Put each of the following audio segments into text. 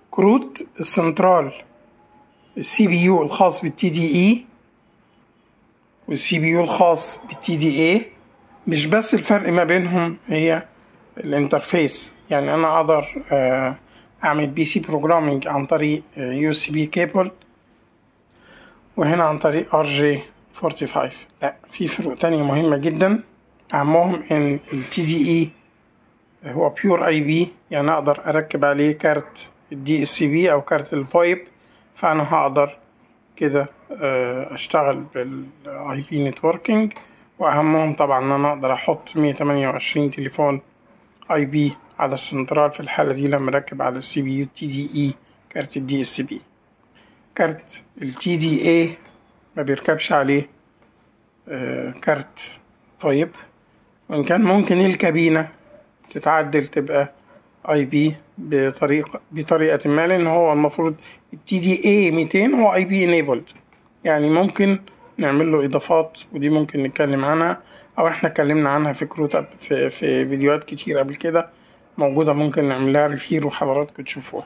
كروت السنترال السي بي يو الخاص بالتي دي اي والسي بي يو الخاص بالتي دي اي مش بس الفرق ما بينهم هي الانترفيس يعني انا اقدر آه، اعمل بي سي بروجرامينج عن طريق يو سي بي كيبل وهنا عن طريق ار جي 45 لا في فروق تانية مهمة جدا اهمهم ان التي دي اي هو بيور اي بي يعني اقدر اركب عليه كارت الدي اس سي بي او كارت الفويب فانا هقدر كده آه، اشتغل بالاي بي نتوركينج واهمهم طبعا ان انا اقدر احط 128 تليفون اي بي على السنترال في الحالة دي لما اركب على السي بي يو تي دي اي كارت الدي اس بي كارت التي دي اي ما بيركبش عليه آه، كارت فايب وان كان ممكن الكابينة تتعدل تبقى اي بي بطريقة بطريقة ما لان هو المفروض التي دي اي 200 هو اي بي انيبلد يعني ممكن نعمل له اضافات ودي ممكن نتكلم عنها او احنا اتكلمنا عنها في كروت في, في فيديوهات كتير قبل كده موجودة ممكن نعمل لها ريفير وحضراتكم تشوفوها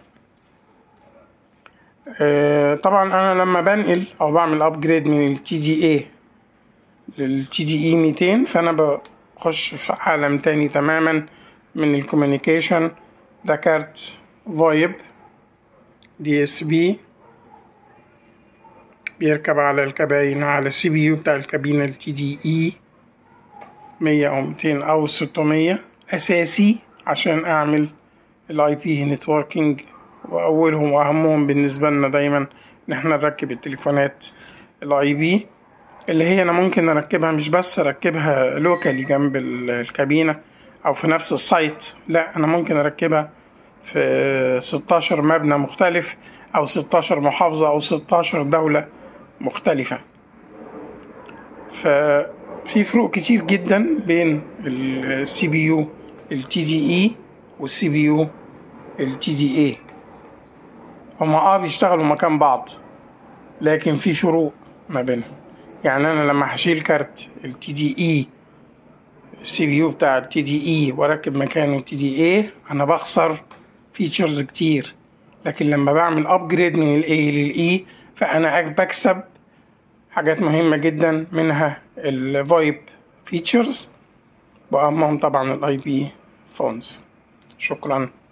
آه، طبعا انا لما بنقل او بعمل ابجريد من التي دي اي للتي دي اي 200 فانا بخش في عالم تاني تماما من الكوميونيكيشن ده كارت فايب دي اس بي بيركب على الكباين على السي بي يو بتاع الكابينة التي دي اي مية او ميتين او ستمية اساسي عشان اعمل الاي بي نتوركينج واولهم واهمهم بالنسبة لنا دايما ان احنا نركب التليفونات الاي بي اللي هي انا ممكن اركبها مش بس اركبها لوكالي جنب الكابينة او في نفس السايت لا انا ممكن اركبها في 16 مبنى مختلف او 16 محافظة او 16 دولة مختلفة ففي فروق كتير جدا بين السي بي يو التي دي اي والسي بي يو التي دي اي هما اه بيشتغلوا مكان بعض لكن في فروق ما بينهم يعني انا لما هشيل كارت التي دي اي السي بي يو بتاع التي دي اي واركب مكانه التي دي اي انا بخسر فيتشرز كتير لكن لما بعمل ابجريد من الاي للاي فانا بكسب حاجات مهمة جدا منها الفايب فيتشرز واهمهم طبعا الاي بي فونز شكرا